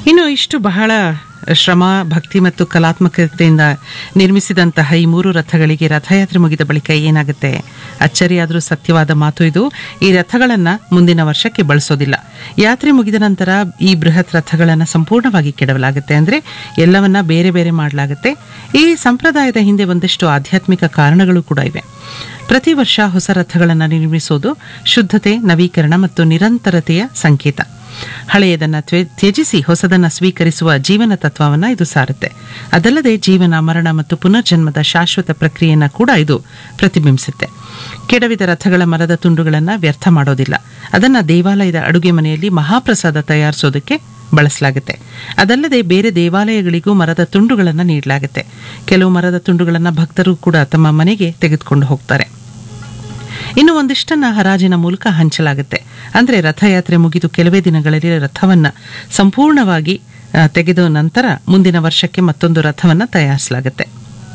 ಇನ್ನು ಇಷ್ಟು ಬಹಳ ಶ್ರಮ ಭಕ್ತಿ ಮತ್ತು ಕಲಾತ್ಮಕತೆಯಿಂದ ನಿರ್ಮಿಸಿದಂತಹ ಈ ಮೂರು ರಥಗಳಿಗೆ ರಥಯಾತ್ರೆ ಮುಗಿದ ಬಳಿಕ ಏನಾಗುತ್ತೆ ಅಚ್ಚರಿಯಾದರೂ ಸತ್ಯವಾದ ಮಾತು ಇದು ಈ ರಥಗಳನ್ನು ಮುಂದಿನ ವರ್ಷಕ್ಕೆ ಬಳಸೋದಿಲ್ಲ ಯಾತ್ರೆ ಮುಗಿದ ನಂತರ ಈ ಬೃಹತ್ ರಥಗಳನ್ನು ಸಂಪೂರ್ಣವಾಗಿ ಕೆಡವಲಾಗುತ್ತೆ ಅಂದರೆ ಎಲ್ಲವನ್ನ ಬೇರೆ ಬೇರೆ ಮಾಡಲಾಗುತ್ತೆ ಈ ಸಂಪ್ರದಾಯದ ಹಿಂದೆ ಒಂದಷ್ಟು ಆಧ್ಯಾತ್ಮಿಕ ಕಾರಣಗಳು ಕೂಡ ಇವೆ ಪ್ರತಿ ವರ್ಷ ಹೊಸ ರಥಗಳನ್ನು ನಿರ್ಮಿಸೋದು ಶುದ್ಧತೆ ನವೀಕರಣ ಮತ್ತು ನಿರಂತರತೆಯ ಸಂಕೇತ ಹಳೆಯದನ್ನ ತ್ವೆ- ತ್ಯಜಿಸಿ ಹೊಸದನ್ನ ಸ್ವೀಕರಿಸುವ ಜೀವನ ತತ್ವವನ್ನ ಇದು ಸಾರುತ್ತೆ ಅದಲ್ಲದೆ ಜೀವನ ಮರಣ ಮತ್ತು ಪುನರ್ಜನ್ಮದ ಶಾಶ್ವತ ಪ್ರಕ್ರಿಯೆಯನ್ನ ಕೂಡ ಇದು ಪ್ರತಿಬಿಂಬಿಸುತ್ತೆ ಕೆಡವಿದ ರಥಗಳ ಮರದ ತುಂಡುಗಳನ್ನ ವ್ಯರ್ಥ ಮಾಡೋದಿಲ್ಲ ಅದನ್ನ ದೇವಾಲಯದ ಅಡುಗೆ ಮನೆಯಲ್ಲಿ ಮಹಾಪ್ರಸಾದ ತಯಾರಿಸೋದಕ್ಕೆ ಬಳಸಲಾಗುತ್ತೆ ಅದಲ್ಲದೆ ಬೇರೆ ದೇವಾಲಯಗಳಿಗೂ ಮರದ ತುಂಡುಗಳನ್ನು ನೀಡಲಾಗುತ್ತೆ ಕೆಲವು ಮರದ ತುಂಡುಗಳನ್ನು ಭಕ್ತರು ಕೂಡ ತಮ್ಮ ಮನೆಗೆ ತೆಗೆದುಕೊಂಡು ಹೋಗ್ತಾರೆ ಇನ್ನು ಒಂದಿಷ್ಟನ್ನ ಹರಾಜಿನ ಮೂಲಕ ಹಂಚಲಾಗುತ್ತೆ ಅಂದರೆ ರಥಯಾತ್ರೆ ಮುಗಿದು ಕೆಲವೇ ದಿನಗಳಲ್ಲಿ ರಥವನ್ನ ಸಂಪೂರ್ಣವಾಗಿ ಆ, ತೆಗೆದ ನಂತರ ಮುಂದಿನ ವರ್ಷಕ್ಕೆ ಮತ್ತೊಂದು ರಥವನ್ನ ತಯಾರಿಸಲಾಗುತ್ತೆ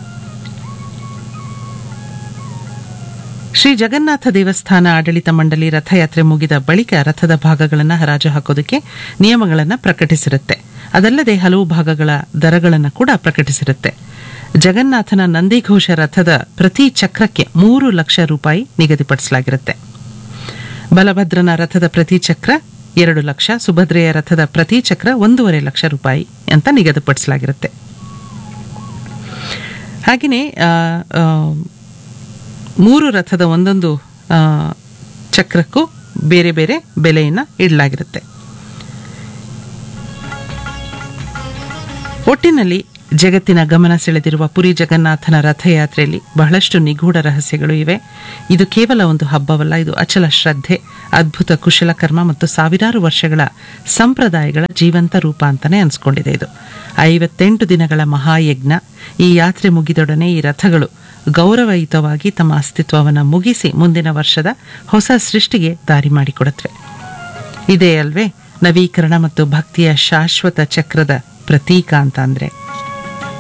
ಶ್ರೀ ಜಗನ್ನಾಥ ದೇವಸ್ಥಾನ ಆಡಳಿತ ಮಂಡಳಿ ರಥಯಾತ್ರೆ ಮುಗಿದ ಬಳಿಕ ರಥದ ಭಾಗಗಳನ್ನು ಹರಾಜು ಹಾಕೋದಕ್ಕೆ ನಿಯಮಗಳನ್ನು ಪ್ರಕಟಿಸಿರುತ್ತೆ ಅದಲ್ಲದೆ ಹಲವು ಭಾಗಗಳ ದರಗಳನ್ನು ಕೂಡ ಪ್ರಕಟಿಸಿರುತ್ತೆ ಜಗನ್ನಾಥನ ನಂದಿಘೋಷ ರಥದ ಪ್ರತಿ ಚಕ್ರಕ್ಕೆ ಮೂರು ಲಕ್ಷ ರೂಪಾಯಿ ನಿಗದಿಪಡಿಸಲಾಗಿರುತ್ತೆ ಬಲಭದ್ರನ ರಥದ ಪ್ರತಿ ಚಕ್ರ ಎರಡು ಲಕ್ಷ ಸುಭದ್ರೆಯ ರಥದ ಪ್ರತಿ ಚಕ್ರ ಒಂದೂವರೆ ಲಕ್ಷ ರೂಪಾಯಿ ಅಂತ ನಿಗದಿಪಡಿಸಲಾಗಿರುತ್ತೆ ಹಾಗೆಯೇ ಆ, ಆ, ಮೂರು ರಥದ ಒಂದೊಂದು ಆ, ಚಕ್ರಕ್ಕೂ ಬೇರೆ ಬೇರೆ ಬೆಲೆಯನ್ನು ಇಡಲಾಗಿರುತ್ತೆ ಒಟ್ಟಿನಲ್ಲಿ ಜಗತ್ತಿನ ಗಮನ ಸೆಳೆದಿರುವ ಪುರಿ ಜಗನ್ನಾಥನ ರಥಯಾತ್ರೆಯಲ್ಲಿ ಬಹಳಷ್ಟು ನಿಗೂಢ ರಹಸ್ಯಗಳು ಇವೆ ಇದು ಕೇವಲ ಒಂದು ಹಬ್ಬವಲ್ಲ ಇದು ಅಚಲ ಶ್ರದ್ಧೆ ಅದ್ಭುತ ಕುಶಲಕರ್ಮ ಮತ್ತು ಸಾವಿರಾರು ವರ್ಷಗಳ ಸಂಪ್ರದಾಯಗಳ ಜೀವಂತ ರೂಪ ಅಂತಾನೆ ಅನ್ಸ್ಕೊಂಡಿದೆ ಇದು ಐವತ್ತೆಂಟು ದಿನಗಳ ಮಹಾಯಜ್ಞ ಈ ಯಾತ್ರೆ ಮುಗಿದೊಡನೆ ಈ ರಥಗಳು ಗೌರವಯುತವಾಗಿ ತಮ್ಮ ಅಸ್ತಿತ್ವವನ್ನು ಮುಗಿಸಿ ಮುಂದಿನ ವರ್ಷದ ಹೊಸ ಸೃಷ್ಟಿಗೆ ದಾರಿ ಮಾಡಿಕೊಡುತ್ತವೆ ಇದೇ ಅಲ್ವೇ ನವೀಕರಣ ಮತ್ತು ಭಕ್ತಿಯ ಶಾಶ್ವತ ಚಕ್ರದ ಪ್ರತೀಕ ಅಂತ ಅಂದ್ರೆ